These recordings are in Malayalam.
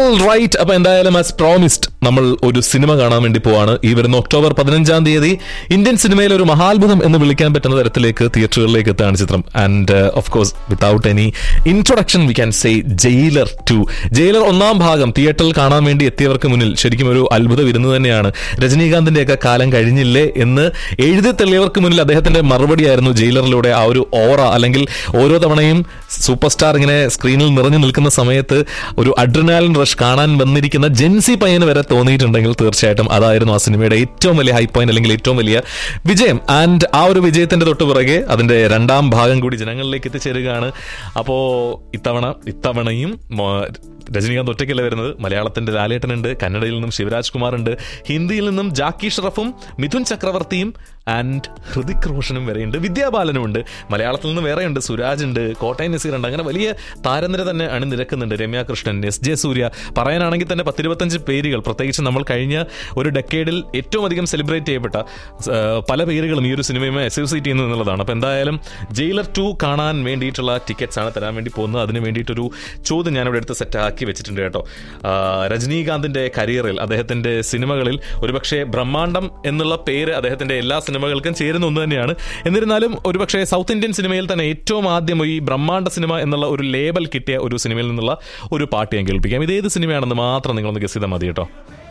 റൈറ്റ് അപ്പൊ എന്തായാലും ആസ് പ്രോമിസ്ഡ് നമ്മൾ ഒരു സിനിമ കാണാൻ വേണ്ടി പോവാണ് ഈ വരുന്ന ഒക്ടോബർ പതിനഞ്ചാം തീയതി ഇന്ത്യൻ സിനിമയിൽ ഒരു മഹാത്ഭുതം എന്ന് വിളിക്കാൻ പറ്റുന്ന തരത്തിലേക്ക് തിയേറ്ററുകളിലേക്ക് എത്താണ് ചിത്രം and of course without any introduction we can say Jailer two Jailer ഒന്നാം ഭാഗം തിയേറ്ററിൽ കാണാൻ വേണ്ടി എത്തിയവർക്ക് മുന്നിൽ ശരിക്കും ഒരു അത്ഭുത വിരുന്ന് തന്നെയാണ് രജനീകാന്തിന്റെ ഒക്കെ കാലം കഴിഞ്ഞില്ലേ എന്ന് എഴുതി തെളിയവർക്ക് മുന്നിൽ അദ്ദേഹത്തിന്റെ മറുപടിയായിരുന്നു ജയിലറിലൂടെ ആ ഒരു ഓറ അല്ലെങ്കിൽ ഓരോ തവണയും സൂപ്പർ സ്റ്റാർ ഇങ്ങനെ സ്ക്രീനിൽ നിറഞ്ഞു നിൽക്കുന്ന സമയത്ത് ഒരു അഡ്രിനാലിൻ റഷ് കാണാൻ വന്നിരിക്കുന്ന ജെൻസി പയ്യന് വരെ തോന്നിയിട്ടുണ്ടെങ്കിൽ തീർച്ചയായിട്ടും അതായിരുന്നു ആ സിനിമയുടെ ഏറ്റവും വലിയ ഹൈ പോയിന്റ് അല്ലെങ്കിൽ ഏറ്റവും വലിയ വിജയം ആൻഡ് ആ ഒരു വിജയത്തിന്റെ തൊട്ട് പുറകെ അതിന്റെ രണ്ടാം ഭാഗം കൂടി ജനങ്ങളിലേക്ക് എത്തിച്ചേരുകയാണ് അപ്പോ ഇത്തവണ ഇത്തവണയും മോ- രജനീകാന്ത് ഒറ്റയ്ക്കല്ല വരുന്നത് മലയാളത്തിന്റെ ലാലേട്ടനുണ്ട് കന്നഡയിൽ നിന്നും ശിവരാജ് കുമാർ ഉണ്ട് ഹിന്ദിയിൽ നിന്നും ജാക്കി ഷറഫും മിഥുൻ ചക്രവർത്തിയും ആൻഡ് ഹൃതിക് റോഷനും വരെയുണ്ട് വിദ്യാബാലനും ഉണ്ട് മലയാളത്തിൽ നിന്ന് വേറെയുണ്ട് സുരാജ് ഉണ്ട് കോട്ടയം നസീർ ഉണ്ട് അങ്ങനെ വലിയ താരനിര തന്നെ അണിനിരക്കുന്നുണ്ട് രമ്യ കൃഷ്ണൻ എസ് ജെ സൂര്യ പറയാനാണെങ്കിൽ തന്നെ പത്തിരുപത്തഞ്ച് പേരുകൾ പ്രത്യേകിച്ച് നമ്മൾ കഴിഞ്ഞ ഒരു ഡെക്കേഡിൽ ഏറ്റവും അധികം സെലിബ്രേറ്റ് ചെയ്യപ്പെട്ട ആ, പല പേരുകളും ഈ ഒരു സിനിമയുമായി അസോസിയേറ്റ് ചെയ്യുന്നു എന്നുള്ളതാണ് അപ്പോൾ എന്തായാലും ജയിലർ ടു കാണാൻ വേണ്ടിയിട്ടുള്ള ടിക്കറ്റ്സ് ആണ് തരാൻ വേണ്ടി പോകുന്നത് അതിന് വേണ്ടിയിട്ടൊരു ചോദ്യം ഞാനിവിടെ എടുത്ത് സെറ്റ് ആക്കി വെച്ചിട്ടുണ്ട് കേട്ടോ ആ, രജനീകാന്തിന്റെ കരിയറിൽ അദ്ദേഹത്തിന്റെ സിനിമകളിൽ ഒരുപക്ഷെ ബ്രഹ്മാണ്ഡം എന്നുള്ള പേര് അദ്ദേഹത്തിന്റെ എല്ലാ സിനിമകൾക്കും ചേരുന്ന ഒന്ന് തന്നെയാണ് എന്നിരുന്നാലും ഒരുപക്ഷെ സൗത്ത് ഇന്ത്യൻ സിനിമയിൽ തന്നെ ഏറ്റവും ആദ്യം ഈ ബ്രഹ്മാണ്ഡ സിനിമ എന്നുള്ള ഒരു ലേബൽ കിട്ടിയ ഒരു സിനിമയിൽ നിന്നുള്ള ഒരു പാട്ട് ഞാൻ കേൾപ്പിക്കാം ഇത് ഏത് സിനിമയാണെന്ന് മാത്രം നിങ്ങളൊന്ന് ഗസ് ചെയ്താൽ മതി കേട്ടോ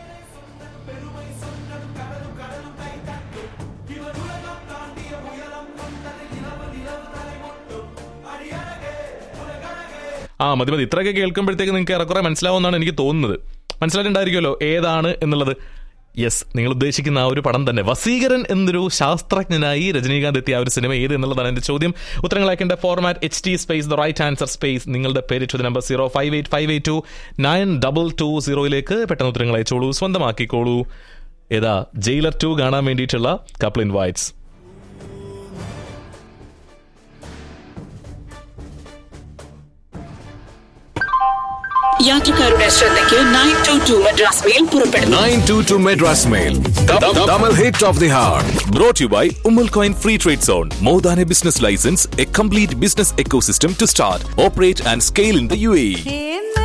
ആ മതി മതി ഇത്രയൊക്കെ കേൾക്കുമ്പോഴത്തേക്ക് നിങ്ങൾക്ക് ഏറെക്കുറെ മനസ്സിലാവുമെന്നാണ് എനിക്ക് തോന്നുന്നത് മനസ്സിലായിട്ടുണ്ടായിരിക്കുമല്ലോ ഏതാണ് എന്നുള്ളത് യെസ് നിങ്ങൾ ഉദ്ദേശിക്കുന്ന ആ ഒരു പടം തന്നെ വസീകരൻ എന്നൊരു ശാസ്ത്രജ്ഞനായി രജനീകാന്ത് എത്തിയ ആ ഒരു സിനിമ ഏത് എന്നുള്ളതാണ് എന്റെ ചോദ്യം ഉത്തരങ്ങൾ അയക്കേണ്ട format H T space the right answer space നിങ്ങളുടെ പേര് to number zero five eight five eight two nine double two സീറോയിലേക്ക് പെട്ടെന്ന് ഉത്തരങ്ങൾ അയച്ചോളൂ സ്വന്തമാക്കിക്കോളൂ ഏതാ ജയിലർ ടു കാണാൻ വേണ്ടിയിട്ടുള്ള കപ്പിൾ ഇൻവൈറ്റ്സ് യാത്രക്കാരുടെ ശ്രദ്ധയ്ക്ക് nine two two Madras mail പുറപ്പെടുന്നു 922 Madras Mail. Double hit of the hour. Brought to you by Umal Coin Free Trade Zone. More than a business license, a complete business ecosystem to start, operate, and scale in the UAE. Hey